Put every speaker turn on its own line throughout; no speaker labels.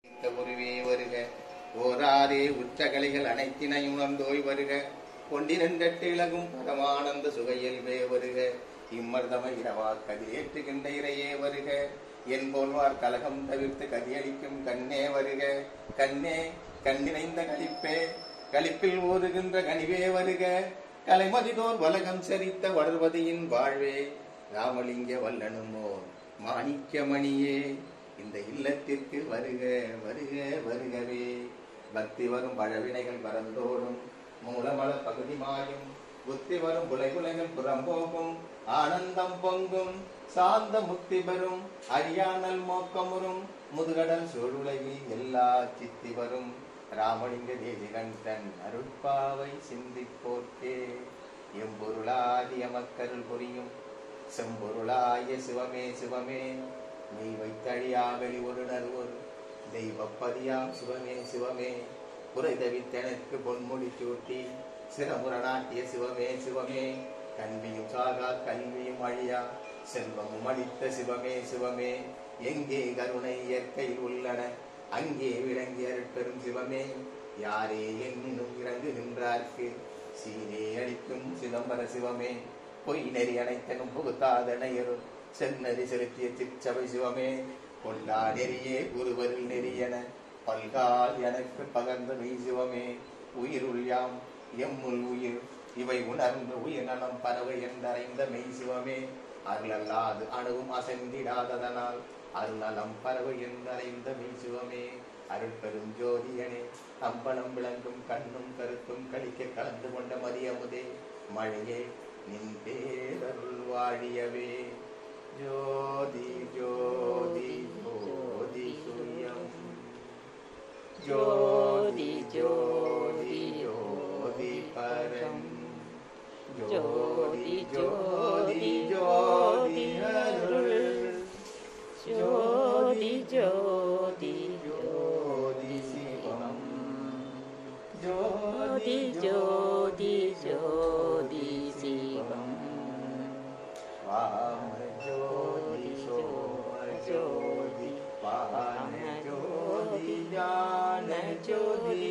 இந்த உருவே வருக ஓராரே உச்சகலைகள் அனைத்தினையும் உணர்ந்தோய் வருக கொண்டிரண்டட்டு இலகும் பரமானந்த சுகையல்வே வருக இம்மர்தம இரவா கதிரேற்றுகின்ற இறையே வருக என் போல்வார் கலகம் தவிர்த்து கதியளிக்கும் கண்ணே வருக கண்ணே கண்ணினைந்த களிப்பே களிப்பில் ஓதுகின்ற கனிவே வருக கலைமதிதோர் வலகம் சரித்த வளர்வதியின் வாழ்வே ராமலிங்க வல்லனுமோ மாணிக்கமணியே இந்த இல்லத்திற்கு வருக வருக வருகவே பக்தி வரும் பழவினைகள் பரந்தோடும் மூலமல பகுதி மாயும் புத்தி வரும் புலைகுலைகள் புறம்போகும் ஆனந்தம் பொங்கும் சாந்த முக்தி பெறும் அறியானல் மோக்கமுறும் முதுகடல் சூழுலகில் எல்லா சித்தி வரும் ராமலிங்க தேசிகண்டன் அருட்பாவை சிந்திப்போர்க்கே எம்பொருளாதி அமக்கருள் புரியும் செம்பொருளாய சிவமே சிவமே நீ வைத்தழியா வெளி ஒரு நல்வொரு தெய்வப்பதியாம் சிவமே சிவமே குறை தவித்தெனக்கு பொன்முடி சூட்டி சிரமுரணாட்டிய சிவமே சிவமே கல்வியும் சாகா கல்வியும் அழியா செல்வமும் அளித்த சிவமே சிவமே எங்கே கருணை இயற்கையில் உள்ளன அங்கே விளங்கி அருட்பெரும் சிவமே யாரே என்னும் இறங்குகின்றார்க்கு சீரே அளிக்கும் சிதம்பர சிவமே பொய் நெறி அனைத்தனும் புகுத்தாதனையரும் செந்நெறி செலுத்திய சிற்சபை சிவமே கொண்டா நெறியே குருவரில் நெறியன பல்கால் எனக்கு பகர்ந்த மெய் சிவமே உயிருள் யாம் எம்முள் உயிர் இவை உணர்ந்து உயிர் நலம் பறவை என்றறைந்த மெய் சிவமே அருளல்லாது அணுவும் அசைந்திடாததனால் அருநலம் பறவை என்றறைந்த மெய் சிவமே அருட்பெரும் ஜோதியனே அம்பலம் விளங்கும் கண்ணும் கருத்தும் கழிக்க கலந்து கொண்ட மதியமுதே மழையே நின் பேரருள் வாழியவே ஜோதி ஜோதி ஜோதி சுயம் ஜோதி ஜோதி ஜோதி பரம் ஜோதி ஜோதி ஜோதி அருள்
ஜோதி ஜோதி
ஜோதி சிவம்
ஜோதி ஜோதி ஜோதி சிவம்
வாம ஜோதி சோம ஜோதி வாம ஜோதி ஞான ஜோதி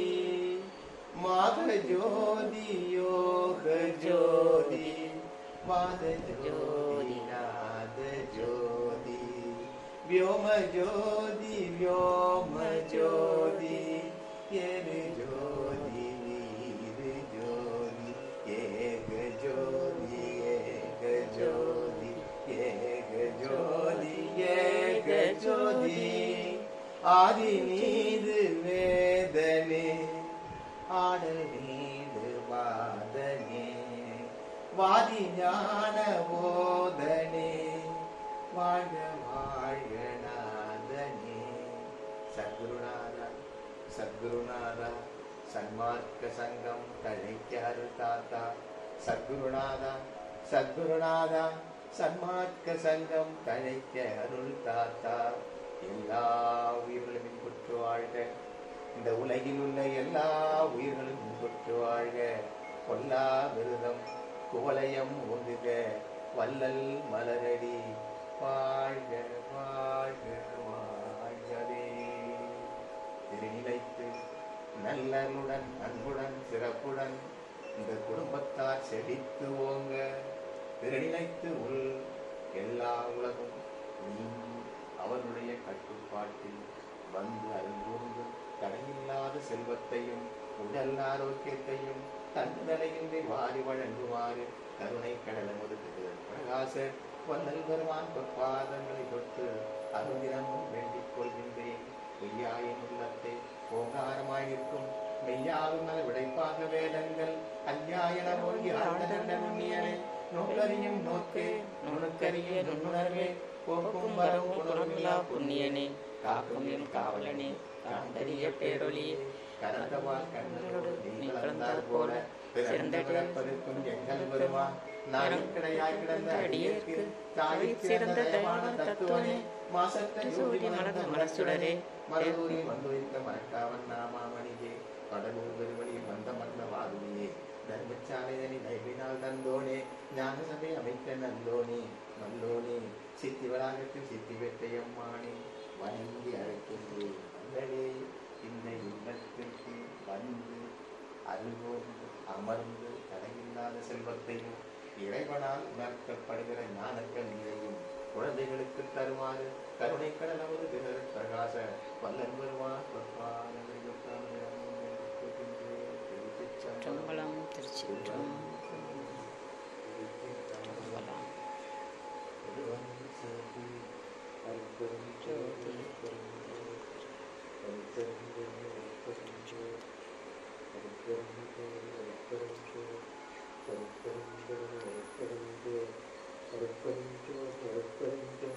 மாக ஜோதி யோக ஜோதி வாத ஜோதி நாத ஜோதி व्योम ज्योति व्योम ज्योति येर ज्योति वीर ज्योति एक ज्योति एक ज्योति एक ज्योति एक ज्योति ஆதி நீது வேதனே ஆடல் நீது வாதனே வாதி ஞான போதனே வாழ்க வாழ்க நாதனே சத்குருநாதா சத்குருநாதா சன்மார்க்க சங்கம் தழைக்காரு தாத்தா சத்குருநாதா சத்குருநாதா சன்மார்க்க சங்கம் தழைக்க அருள் தாத்தா எல்லா உயிர்களும் இன்புற்று வாழ்க இந்த உலகில் உள்ள எல்லா உயிர்களும் இன்புற்று வாழ்க கொல்லா விருதம் குவலயம் ஓங்குக வள்ளல் மலரடி வாழ்க வாழ்க வாழ்கவே திருநிலைத்து நல்லருடன் அன்புடன் சிறப்புடன் இந்த குடும்பத்தார் செழித்து ஓங்க திருநிலைத்து உள் எல்லா உலகும் நீ அவருடைய கட்டுப்பாட்டில் வந்து அருள்கூர்ந்து தடையில்லாத செல்வத்தையும் உடல் ஆரோக்கியத்தையும் தன்னிலையின்றி வாரி வழங்குமாறு கருணை கடல முதுகுது பிரகாச வல்லல் பெருமான் பொற்பாதங்களை தொட்டு அருந்தினமும் வேண்டிக் கொள்கின்றேன் பொய்யாயின் உள்ளத்தை ஓங்காரமாய் நிற்கும் மெய்யாவும் நல விடைப்பாக வேதங்கள் அஞ்ஞாயன மொழி ஆழ்ந்த நுண்ணியனே நோக்கறியும் நோக்கே நுணுக்கறிய நுண்ணுணர்வே போக்கும் வரும்
குணமில்லா புண்ணியனே காக்கும் என் காவலனே காந்தரிய பேரொளியே
கரந்தவால் கண்ணனோடு நீ கலந்தார் போல பிறந்த பிறப்பதற்கும் எங்கள் பெருமான் நானும் கிடையாய் கிடந்த அடியேற்கு தாய் சிறந்த தயவான தத்துவனே மாசத்தை சூடி மலர்ந்த மலர்சுடரே மரதூரி வந்துரைத்த மரக்காவன் நாமாமணியே கடலூர் பெருவழியில் வந்த மன்ன வாதுவியே தர்மச்சாலைதனி நைவினால் தந்தோனே ஞான சபை அமைத்த நல்லோனே நல்லோனே சித்தி வளாகத்தில் சித்தி வெட்டையம்மானே வணங்கி அழைக்கின்றேன் அல்லலே இந்த இல்லத்திற்கு வந்து அருகோர்ந்து அமர்ந்து தடையில்லாத செல்வத்தையும் இறைவனால் உணர்த்தப்படுகிற ஞானக்கள் நீரையும் குழந்தைகளுக்கு தருமாறு கருணை கடல் நமது திகழ் பிரகாச வல்லன் வருவான்
சிற்றம்பலம் திருச்சிற்றம்பலம்
Thank you.